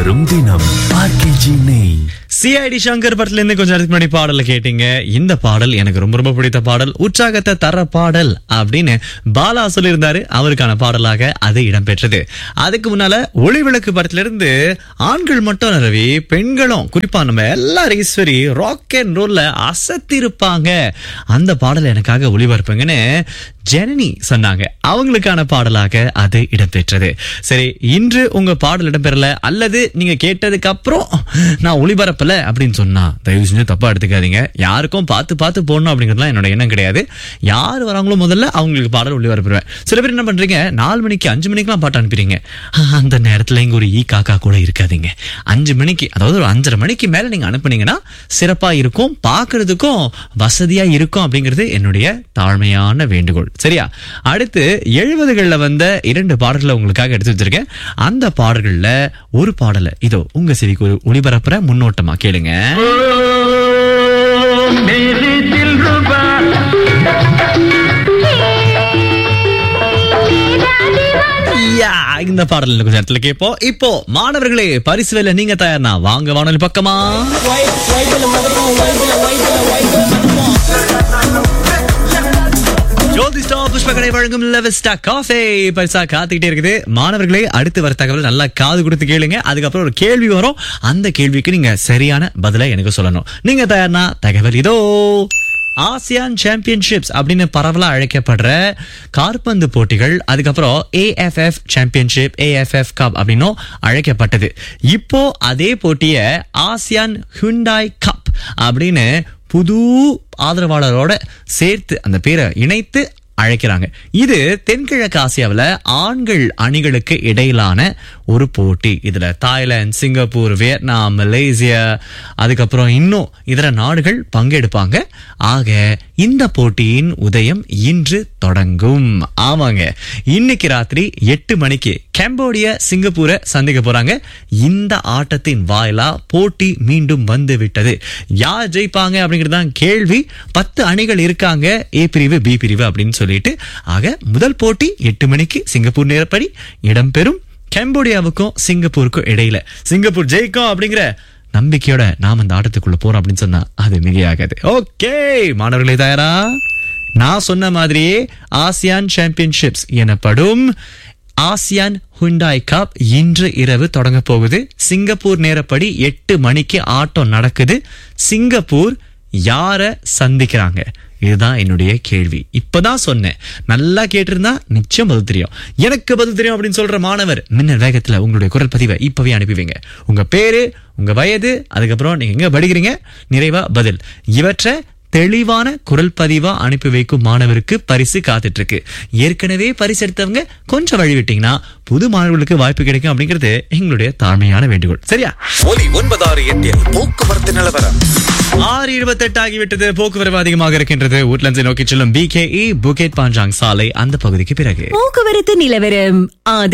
வரும் தினம் ஆர்கேஜி நெய் சிஐடி சங்கர் படத்துல இருந்து கொஞ்சம் நேரத்துக்கு முன்னாடி பாடல கேட்டீங்க இந்த பாடல் எனக்கு ரொம்ப ரொம்ப பிடித்த பாடல் உற்சாகத்தை தர பாடல் அப்படின்னு பாலா சொல்லியிருந்தாரு அவருக்கான பாடலாக அது இடம்பெற்றது அதுக்கு முன்னால ஒளி விளக்கு படத்துல இருந்து ஆண்கள் மட்டும் இல்ல ரவி பெண்களும் குறிப்பா நம்ம எல்லாரும் ஈஸ்வரி ராக் அண்ட் ரோல்ல அசத்திருப்பாங்க அந்த பாடல் எனக்காக ஒளிபரப்புங்கன்னு ஜனனி சொன்னாங்க அவங்களுக்கான பாடலாக அது இடம்பெற்றது சரி இன்று உங்க பாடல் இடம்பெறல அல்லது நீங்க கேட்டதுக்கு அப்புறம் நான் ஒளிபரப்பல அப்படின்னு சொன்னா தயவு செஞ்சு தப்பா எடுத்துக்காதீங்க யாருக்கும் பார்த்து பார்த்து போடணும் அப்படிங்கிறதுலாம் என்னோட எண்ணம் கிடையாது யார் வராங்களோ முதல்ல அவங்களுக்கு பாடல் ஒளிபரப்புவேன் சில பேர் என்ன பண்றீங்க நாலு மணிக்கு அஞ்சு மணிக்கெல்லாம் பாட்டு அனுப்பிடுறீங்க அந்த நேரத்துல இங்க ஒரு ஈ காக்கா கூட இருக்காதீங்க அஞ்சு மணிக்கு அதாவது ஒரு அஞ்சரை மணிக்கு மேல நீங்க அனுப்புனீங்கன்னா சிறப்பா இருக்கும் பார்க்கிறதுக்கும் வசதியா இருக்கும் அப்படிங்கிறது என்னுடைய தாழ்மையான வேண்டுகோள் சரியா அடுத்து எழுபதுகள்ல வந்த இரண்டு பாடல்களை உங்களுக்காக எடுத்து வச்சிருக்கேன் அந்த பாடல்கள்ல ஒரு பாடலை இதோ உங்க செவிக்கு ஒரு ஒளிபரப்புற முன்னோட்டமா கேளுங்க யா, இந்த பாடல் இன்னும் கொஞ்ச நேரத்துல கேட்போம் இப்போ மாணவர்களே பரிசு வேலை நீங்க தயார்னா வாங்க வானொலி பக்கமா ஜோதிஸ்டா புஷ்பகடை வழங்கும் லெவஸ்டா காஃபே பரிசா காத்துக்கிட்டே இருக்குது மாணவர்களே அடுத்து வர தகவல் நல்லா காது கொடுத்து கேளுங்க அதுக்கப்புறம் ஒரு கேள்வி வரும் அந்த கேள்விக்கு நீங்க சரியான பதிலை எனக்கு சொல்லணும் நீங்க தயார்னா தகவல் இதோ ஆசியான் சாம்பியன்ஷிப்ஸ் அப்படின்னு பரவலா அழைக்கப்படுற காற்பந்து போட்டிகள் அதுக்கப்புறம் ஏஎஃப்எஃப் சாம்பியன்ஷிப் ஏஎஃப்எஃப் கப் அப்படின்னும் அழைக்கப்பட்டது இப்போ அதே போட்டிய ஆசியான் ஹுண்டாய் கப் அப்படின்னு புது ஆதரவாளரோட சேர்த்து அந்த பேரை இணைத்து அழைக்கிறாங்க இது தென்கிழக்கு ஆசியாவில் ஆண்கள் அணிகளுக்கு இடையிலான ஒரு போட்டி இதுல தாய்லாந்து சிங்கப்பூர் வியட்நாம் மலேசியா அதுக்கப்புறம் இன்னும் இதர நாடுகள் பங்கெடுப்பாங்க ஆக இந்த போட்டியின் உதயம் இன்று தொடங்கும் ஆமாங்க இன்னைக்கு ராத்திரி எட்டு மணிக்கு கம்போடியா சிங்கப்பூரை சந்திக்க போறாங்க இந்த ஆட்டத்தின் வாயிலா போட்டி மீண்டும் வந்து விட்டது யார் ஜெயிப்பாங்க அப்படிங்கிறது தான் கேள்வி பத்து அணிகள் இருக்காங்க ஏ பிரிவு பி பிரிவு அப்படின்னு சொல்லிட்டு ஆக முதல் போட்டி எட்டு மணிக்கு சிங்கப்பூர் நேரப்படி இடம்பெறும் கம்போடியாவுக்கும் சிங்கப்பூருக்கும் இடையில சிங்கப்பூர் ஜெயிக்கும் அப்படிங்கிற நம்பிக்கையோட நாம இந்த ஆட்டத்துக்குள்ள போறோம் அப்படின்னு சொன்னா அது மிகையாகாது ஓகே மாணவர்களே தயாரா நான் சொன்ன மாதிரியே ஆசியான் சாம்பியன்ஷிப்ஸ் எனப்படும் ஆசியான் ஹுண்டாய் கப் இன்று இரவு தொடங்க போகுது சிங்கப்பூர் நேரப்படி எட்டு மணிக்கு ஆட்டம் நடக்குது சிங்கப்பூர் யார சந்திக்கிறாங்க இதுதான் என்னுடைய கேள்வி இப்பதான் சொன்னேன் நல்லா கேட்டிருந்தா நிச்சயம் பதில் தெரியும் எனக்கு பதில் தெரியும் அப்படின்னு சொல்ற மாணவர் மின்னல் வேகத்துல உங்களுடைய குரல் பதிவை இப்பவே அனுப்பிவிங்க உங்க பேரு உங்க வயது அதுக்கப்புறம் நீங்க எங்க படிக்கிறீங்க நிறைவா பதில் இவற்றை தெளிவான குரல் பதிவா அனுப்பி வைக்கும் மாணவருக்கு பரிசு காத்துட்டு இருக்கு ஏற்கனவே பரிசு எடுத்தவங்க கொஞ்சம் வழி விட்டீங்கன்னா புது மாணவர்களுக்கு வாய்ப்பு கிடைக்கும் அப்படிங்கிறது எங்களுடைய தாழ்மையான வேண்டுகோள் சரியா ஒலி ஒன்பதாறு எட்டில் போக்குவரத்து நிலவரம் ஆறு இருபத்தெட்டு ஆகிவிட்டது போக்குவரவு அதிகமாக இருக்கின்றது உட்லண்ட்ஸை நோக்கி செல்லும் பிகேஇ புகேட் பாஞ்சாங் சாலை அந்த பகுதிக்கு பிறகு போக்குவரத்து நிலவரம் ஆதரவு